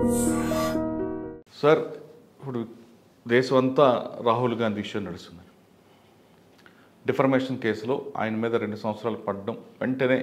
Sir ఇప్పుడు దేశం అంతా రాహుల్ గాంధీ ఇష్యూ నడుస్తుంది డిఫర్మేషన్ కేసులో ఆయన మీద రెండు సంవత్సరాలు పడడం వెంటనే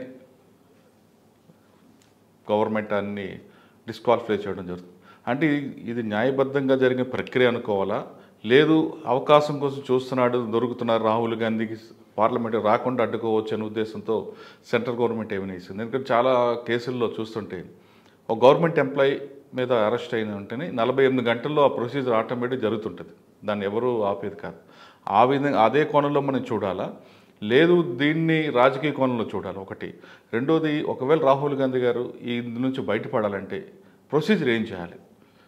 గవర్నమెంట్ అన్ని డిస్క్వాలిఫై చేయడం జరుగుతుంది అంటే ఇది- ఇది న్యాయబద్ధంగా జరిగిన ప్రక్రియ అనుకోవాలా లేదు అవకాశం కోసం చూస్తున్నాడు దొరుకుతున్నారు రాహుల్ గాంధీకి పార్లమెంట్ రాకుండా అడ్డుకోవచ్చు అనే ఉద్దేశంతో సెంట్రల్ గవర్నమెంట్ ఏమైనా ఇస్తుంది ఎందుకంటే చాలా కేసుల్లో చూస్తుంటే ఒక గవర్నమెంట్ ఎంప్లాయీ మీద అరెస్ట్ అయిన వెంటనే నలభై ఎనిమిది గంటల్లో ఆ ప్రొసీజర్ ఆటోమేటిక్ జరుగుతుంటుంది దాన్ని ఎవరు ఆపేది కాదు ఆ విధంగా అదే కోణంలో మనం చూడాలా లేదు దీన్ని రాజకీయ కోణంలో చూడాలి ఒకటి రెండోది ఒకవేళ రాహుల్ గాంధీ గారు ఈ నుంచి బయటపడాలంటే ప్రొసీజర్ ఏం చేయాలి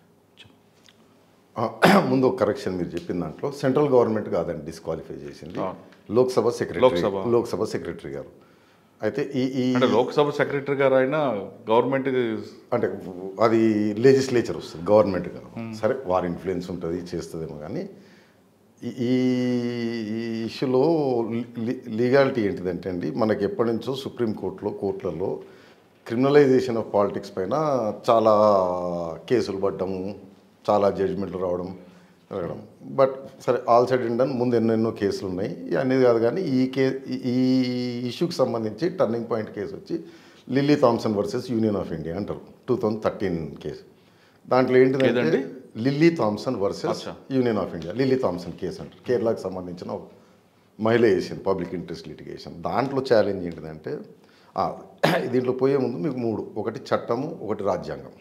ఆ, ముందు ఒక కరెక్షన్ మీరు చెప్పిన దాంట్లో సెంట్రల్ గవర్నమెంట్ కాదండి డిస్క్వాలిఫై చేసింది ఆ. లోక్సభ సెక్రటరీ లోక్సభ. లోక్సభ సెక్రటరీ గారు అయితే ఈ ఈ అంటే లోక్సభ సెక్రటరీ గారు అయినా గవర్నమెంట్ అంటే అది లెజిస్లేచర్ వస్తుంది గవర్నమెంట్ కాదు సరే వారి ఇన్ఫ్లుయెన్స్ ఉంటుంది చేస్తుందేమో కానీ ఈ- ఈ ఈ ఇష్యూలో లీగాలిటీ ఏంటిదంటే అండి మనకి ఎప్పటి నుంచో సుప్రీంకోర్టులో కోర్టులలో క్రిమినలైజేషన్ ఆఫ్ పాలిటిక్స్ పైన చాలా కేసులు పడ్డము చాలా జడ్జిమెంట్లు రావడం జరగడం బట్ సరే ఆల్ సైడ్ అండ్ డన్ ముందు ఎన్నెన్నో కేసులు ఉన్నాయి ఇవి అనేది కాదు కానీ ఈ కే ఈ- ఈ ఇష్యూకి సంబంధించి టర్నింగ్ పాయింట్ కేసు వచ్చి Lily Thomson versus union of India అంటారు టూ థౌజండ్ థర్టీన్ కేసు దాంట్లో ఏంటిదంటే ఏదండి? లిల్లీ థామ్సన్ వర్సెస్ అచ్చా. Union of India Lily Thomson case అంటారు కేరళకు సంబంధించిన ఒక మహిళ వేసింది పబ్లిక్ ఇంట్రెస్ట్ లిటిగేషన్ దాంట్లో ఛాలెంజ్ ఏంటిదంటే ఆ, దీంట్లో పోయే ముందు మీకు మూడు ఒకటి చట్టము ఒకటి రాజ్యాంగం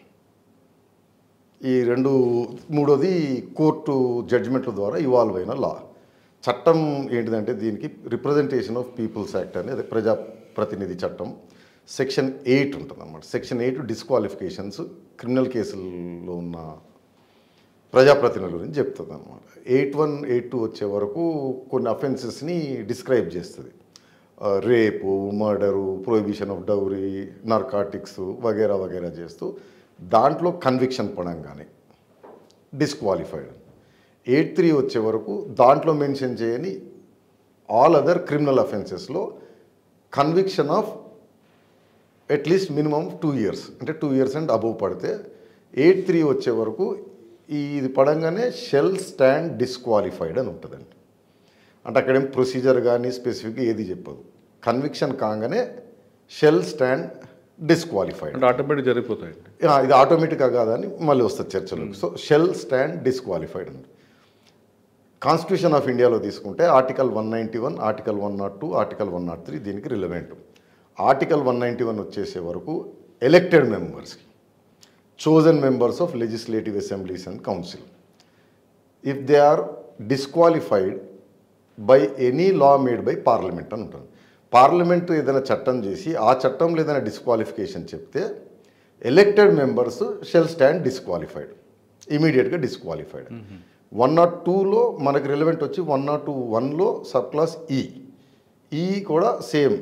ఈ రెండు మూడోది కోర్టు జడ్జిమెంట్ల ద్వారా ఇవాల్వ్ అయిన లా చట్టం ఏంటిదంటే దీనికి రిప్రజెంటేషన్ ఆఫ్ పీపుల్స్ యాక్ట్ అనేది ప్రజా ప్రతినిధి చట్టం సెక్షన్ ఎయిట్ ఉంటుంది అనమాట సెక్షన్ ఎయిట్ డిస్క్వాలిఫికేషన్స్ క్రిమినల్ కేసుల్లో ఉన్న ప్రజాప్రతినిధుల గురించి చెప్తుంది అనమాట ఎయిట్ వన్ ఎయిట్ టూ వచ్చే వరకు కొన్ని అఫెన్సెస్ని డిస్క్రైబ్ చేస్తుంది rape murder prohibition of dowry narcotics వగేరా వగేరా చేస్తూ దాంట్లో కన్విక్షన్ పడంగానే డిస్క్వాలిఫైడ్ ఎయిట్ త్రీ వచ్చే వరకు దాంట్లో మెన్షన్ చేయని ఆల్ అదర్ క్రిమినల్ అఫెన్సెస్లో conviction of at least minimum two years అంటే టూ ఇయర్స్ అండ్ అబవ్ పడితే ఎయిట్ త్రీ వచ్చే వరకు ఈ ఇది పడంగానే షెల్ స్టాండ్ డిస్క్వాలిఫైడ్ అని ఉంటుందండి అంటే అక్కడేం ప్రొసీజర్ కానీ స్పెసిఫిక్ ఏది చెప్పదు కన్విక్షన్ కాగానే షెల్ స్టాండ్ డిస్క్వాలిఫైడ్ అంటే ఆటోమేటిక్ జరిగిపోతాయండి ఆ, ఇది ఆటోమేటిక్గా కాదని మళ్ళీ వస్తుంది చర్చలోకి సో షెల్ స్టాండ్ డిస్క్వాలిఫైడ్ అండి కాన్స్టిట్యూషన్ ఆఫ్ ఇండియాలో తీసుకుంటే article one ninety one article one not two article one not three దీనికి relevant article one ninety one వచ్చేసే వరకు ఎలక్టెడ్ మెంబర్స్కి chosen members of legislative assemblies and council if they are disqualified by any law made by parliament అని ఉంటుంది parliament ఏదైనా చట్టం చేసి ఆ చట్టంలో ఏదైనా డిస్క్వాలిఫికేషన్ చెప్తే elected members shall stand disqualified ఇమీడియట్గా డిస్క్వాలిఫైడ్ వన్ నాట్ టూలో మనకు రిలవెంట్ వచ్చి వన్ నాట్ టూ వన్లో సబ్ క్లాస్ ఈ ఈ కూడా సేమ్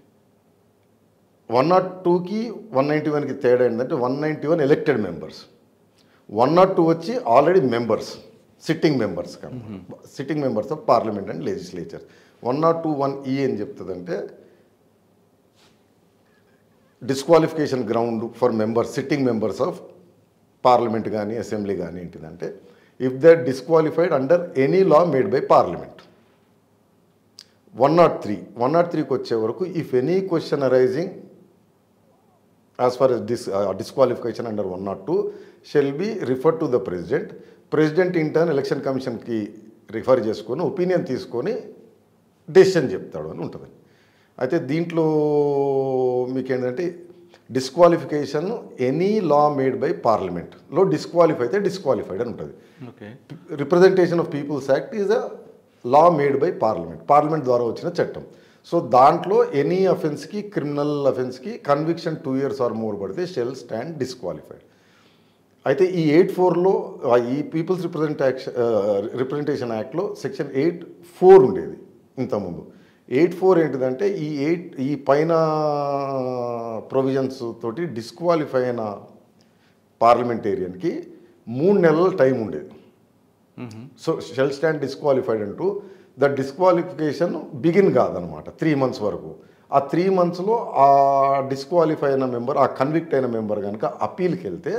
వన్ నాట్ టూకి వన్ నైంటీ వన్కి తేడా ఏంటంటే one ninety one elected members one not two వచ్చి already members sitting members sitting members of parliament and legislature one not two one ఈ ఏం చెప్తుందంటే disqualification ground for members sitting members of parliament కానీ assembly కానీ ఏంటిదంటే if they disqualified under any law made by parliament one not three one not త్రీకి వచ్చే వరకు if any question arising as far as dis disqualification under one not two shall be refer to the president president in turn election కమిషన్కి refer చేసుకొని opinion తీసుకొని decision చెప్తాడు అని ఉంటుంది అయితే దీంట్లో మీకు ఏంటంటే disqualification any law made by పార్లమెంట్లో డిస్క్వాలిఫై అయితే డిస్క్వాలిఫైడ్ అని ఉంటుంది okay representation of peoples act is a law made by parliament parliament ద్వారా వచ్చిన చట్టం సో దాంట్లో ఎనీ అఫెన్స్కి క్రిమినల్ అఫెన్స్కి conviction two years or more పడితే షెల్ స్టాండ్ డిస్క్వాలిఫైడ్ అయితే ఈ ఎయిట్ ఫోర్లో ఈ పీపుల్స్ రిప్రజెంట్ యాక్షన్ రిప్రజెంటేషన్ యాక్ట్లో సెక్షన్ ఎయిట్ ఫోర్ ఉండేది ఇంతకుముందు ఎయిట్ ఫోర్ ఏంటిదంటే ఈ ఎయిట్ ఈ పైన ప్రొవిజన్స్ తోటి డిస్క్వాలిఫై అయిన పార్లమెంటేరియన్కి మూడు నెలల టైం ఉండేది సో షెల్ స్టాండ్ డిస్క్వాలిఫైడ్ అంటూ ద డిస్క్వాలిఫికేషన్ బిగిన్ కాదనమాట త్రీ మంత్స్ వరకు ఆ త్రీ మంత్స్లో ఆ డిస్క్వాలిఫై అయిన మెంబర్ ఆ కన్విక్ట్ అయిన మెంబర్ కనుక అప్పీల్కి వెళ్తే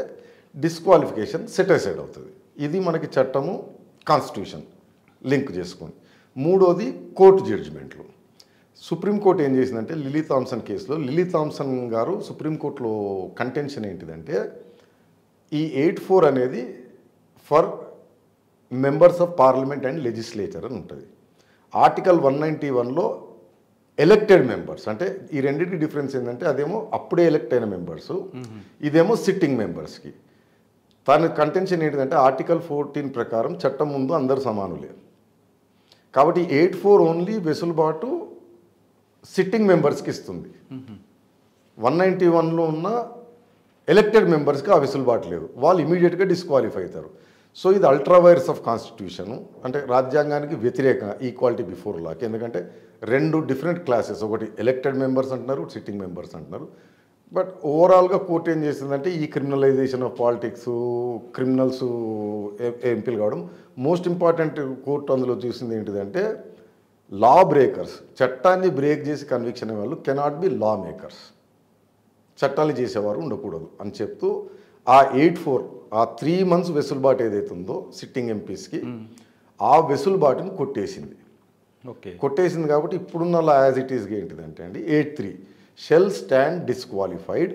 డిస్క్వాలిఫికేషన్ సెటిసైడ్ అవుతుంది ఇది మనకి చట్టము కాన్స్టిట్యూషన్ లింక్ చేసుకొని మూడోది కోర్టు జడ్జిమెంట్లు సుప్రీంకోర్టు ఏం చేసిందంటే లిలీ థామ్సన్ కేసులో లిలీ థామ్సన్ గారు సుప్రీంకోర్టులో కంటెన్షన్ ఏంటిదంటే ఈ ఎయిట్ ఫోర్ అనేది for members of parliament and legislature అని ఉంటుంది ఆర్టికల్ వన్ నైంటీ వన్లో ఎలక్టెడ్ మెంబర్స్ అంటే ఈ రెండింటి డిఫరెన్స్ ఏంటంటే అదేమో అప్పుడే ఎలక్ట్ అయిన మెంబర్స్ ఇదేమో సిట్టింగ్ మెంబర్స్కి తన కంటెన్షన్ ఏంటిదంటే ఆర్టికల్ ఫోర్టీన్ ప్రకారం చట్టం ముందు అందరు సమానులే కాబట్టి ఎయిట్ ఫోర్ ఓన్లీ వెసులుబాటు సిట్టింగ్ మెంబర్స్కి ఇస్తుంది వన్ నైంటీ వన్లో ఉన్న ఎలక్టెడ్ మెంబర్స్కి ఆ వెసులుబాటు లేదు వాళ్ళు ఇమీడియట్గా డిస్క్వాలిఫై అవుతారు సో ఇది అల్ట్రా వైరస్ ఆఫ్ కాన్స్టిట్యూషన్ అంటే రాజ్యాంగానికి వ్యతిరేక ఈక్వాలిటీ బిఫోర్ లాకి ఎందుకంటే రెండు డిఫరెంట్ క్లాసెస్ ఒకటి ఎలక్టెడ్ మెంబర్స్ అంటున్నారు సిట్టింగ్ మెంబర్స్ అంటున్నారు బట్ ఓవరాల్గా కోర్టు ఏం చేసిందంటే ఈ క్రిమినలైజేషన్ ఆఫ్ పాలిటిక్స్ క్రిమినల్స్ ఎంపీలు కావడం మోస్ట్ ఇంపార్టెంట్ కోర్టు అందులో చూసింది ఏంటిదంటే లా బ్రేకర్స్ చట్టాన్ని బ్రేక్ చేసి కన్విక్షన్ వాళ్ళు కెనాట్ బి లా మేకర్స్ చట్టాలు చేసేవారు ఉండకూడదు అని చెప్తూ ఆ ఎయిట్ ఫోర్ ఆ త్రీ మంత్స్ వెసులుబాటు ఏదైతే ఉందో సిట్టింగ్ ఎంపీస్కి ఆ వెసులుబాటుని కొట్టేసింది ఓకే కొట్టేసింది కాబట్టి ఇప్పుడున్న లా యాజ్ ఇట్ ఈస్గా ఏంటిదంటే అండి eight three shall stand disqualified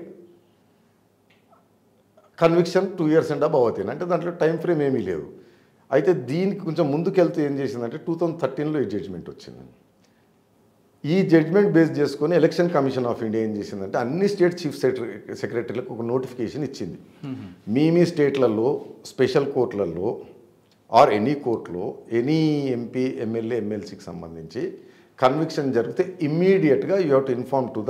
conviction two years and above అవుతాయి అంటే దాంట్లో టైం ఫ్రేమ్ ఏమీ లేదు అయితే దీనికి కొంచెం ముందుకెళ్తూ ఏం చేసిందంటే టూ థౌజండ్ థర్టీన్లో ఈ జడ్జిమెంట్ వచ్చింది ఈ జడ్జిమెంట్ బేస్ చేసుకొని ఎలక్షన్ కమిషన్ ఆఫ్ ఇండియా ఏం చేసిందంటే అన్ని స్టేట్ చీఫ్ సెక్రటరీ సెక్రటరీలకు ఒక నోటిఫికేషన్ ఇచ్చింది మీ మీ స్టేట్లలో స్పెషల్ కోర్టులలో ఆర్ ఎనీ కోర్టులో ఎనీ ఎంపీ ఎమ్మెల్యే ఎమ్మెల్సీకి సంబంధించి కన్విక్షన్ జరిగితే ఇమ్మీడియట్గా you have to inform to the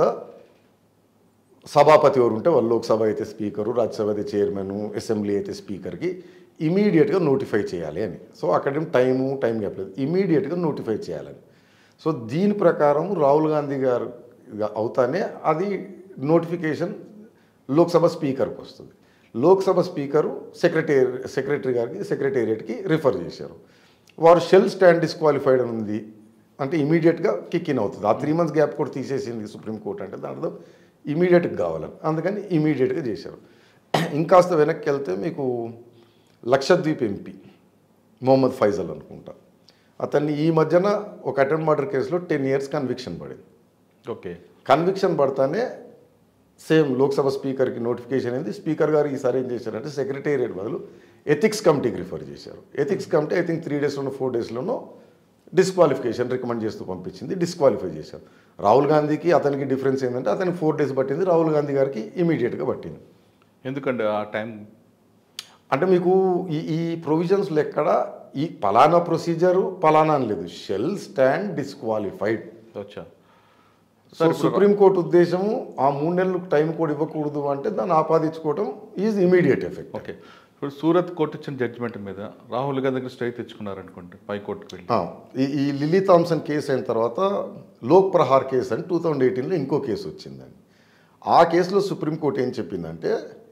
సభాపతి ఎవరు ఉంటే వాళ్ళు లోక్సభ అయితే స్పీకరు రాజ్యసభ అయితే చైర్మన్ అసెంబ్లీ అయితే స్పీకర్కి ఇమీడియట్గా నోటిఫై చేయాలి అని సో అక్కడ టైము టైం గ్యాప్ లేదు ఇమీడియట్గా నోటిఫై చేయాలని సో దీని ప్రకారం రాహుల్ గాంధీ గారు అవుతానే అది నోటిఫికేషన్ లోక్సభ స్పీకర్కి వస్తుంది లోక్సభ స్పీకరు సెక్రటరీ సెక్రటరీ గారికి సెక్రటేరియట్కి రిఫర్ చేశారు వారు షెల్ స్టాండ్ డిస్క్వాలిఫైడ్ అని ఉంది అంటే ఇమీడియట్గా కిక్ ఇన్ అవుతుంది ఆ త్రీ మంత్స్ గ్యాప్ కూడా తీసేసింది సుప్రీంకోర్టు అంటే దాంట్లో ఇమీడియట్గా కావాలని అందుకని ఇమీడియట్గా చేశారు ఇంకాస్త వెనక్కి వెళ్తే మీకు లక్షద్వీప్ ఎంపీ మొహమ్మద్ ఫైజల్ అనుకుంటా అతన్ని ఈ మధ్యన ఒక అటెంప్ట్ మర్డర్ కేసులో టెన్ ఇయర్స్ కన్విక్షన్ పడింది ఓకే కన్విక్షన్ పడతానే సేమ్ లోక్సభ స్పీకర్కి నోటిఫికేషన్ అయింది స్పీకర్ గారు ఈసారి ఏం చేశారంటే సెక్రటేరియట్ బదులు ఎథిక్స్ కమిటీకి రిఫర్ చేశారు ethics committee I think three డేస్లోనో ఫోర్ డేస్లోనో డిస్క్వాలిఫికేషన్ రికమెండ్ చేస్తూ పంపించింది డిస్క్వాలిఫై చేశారు రాహుల్ గాంధీకి అతనికి డిఫరెన్స్ ఏంటంటే అతనికి ఫోర్ డేస్ పట్టింది రాహుల్ గాంధీ గారికి ఇమీడియట్గా పట్టింది ఎందుకంటే ఆ టైం అంటే మీకు ఈ ఈ ప్రొవిజన్స్లో ఎక్కడ ఈ పలానా ప్రొసీజరు పలానా అని లేదు షెల్ స్టాండ్ డిస్క్వాలిఫైడ్ వచ్చా సో సుప్రీంకోర్టు ఉద్దేశము ఆ మూడు నెలలు టైం కూడా ఇవ్వకూడదు అంటే దాన్ని ఆపాదించుకోవడం ఈజ్ ఇమీడియట్ ఎఫెక్ట్ ఓకే ఇప్పుడు సూరత్ కోర్టు ఇచ్చిన జడ్జిమెంట్ మీద రాహుల్ గాంధీ దగ్గర స్టే తెచ్చుకున్నారనుకోండి పై కోర్టుకు వెళ్ళి ఈ ఈ లిల్లీ థామ్సన్ కేసు అయిన తర్వాత లోక్ ప్రహార్ కేసు అని టూ థౌజండ్ ఎయిటీన్లో ఇంకో కేసు వచ్చిందండి ఆ కేసులో సుప్రీంకోర్టు ఏం చెప్పిందంటే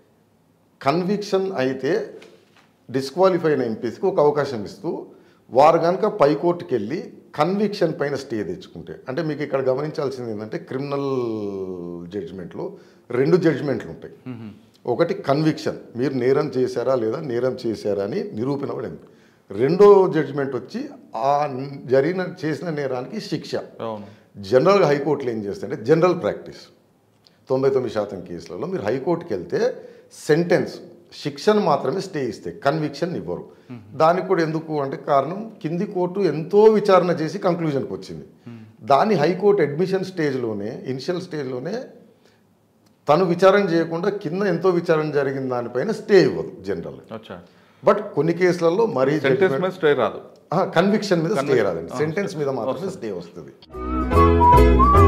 కన్విక్షన్ అయితే డిస్క్వాలిఫై అయిన ఎంపీస్కి ఒక అవకాశం ఇస్తూ వారు కనుక పై కోర్టుకి వెళ్ళి కన్విక్షన్ పైన స్టే తెచ్చుకుంటే అంటే మీకు ఇక్కడ గమనించాల్సింది ఏంటంటే క్రిమినల్ జడ్జిమెంట్లో రెండు జడ్జిమెంట్లు ఉంటాయి ఒకటి కన్విక్షన్ మీరు నేరం చేశారా లేదా నేరం చేశారా అని నిరూపణపడింది రెండో జడ్జిమెంట్ వచ్చి ఆ జరిగిన చేసిన నేరానికి శిక్ష అవును జనరల్గా హైకోర్టులు ఏం చేస్తాయంటే జనరల్ ప్రాక్టీస్ తొంభై తొమ్మిది శాతం కేసులలో మీరు హైకోర్టుకి వెళ్తే సెంటెన్స్ శిక్షను మాత్రమే స్టే ఇస్తాయి కన్విక్షన్ ఇవ్వరు దానికి కూడా ఎందుకు అంటే కారణం కింది కోర్టు ఎంతో విచారణ చేసి కంక్లూజన్కి వచ్చింది దాన్ని హైకోర్టు అడ్మిషన్ స్టేజ్లోనే ఇనిషియల్ స్టేజ్లోనే తను విచారణ చేయకుండా కింద ఎంతో విచారణ జరిగిన దానిపైన స్టే ఇవ్వదు జనరల్ వచ్చా బట్ కొన్ని కేసులలో మరీ సెంటెన్స్ మీద స్టే రాదు కన్విక్షన్ మీద స్టే రాదండి సెంటెన్స్ మీద మాత్రమే స్టే వస్తుంది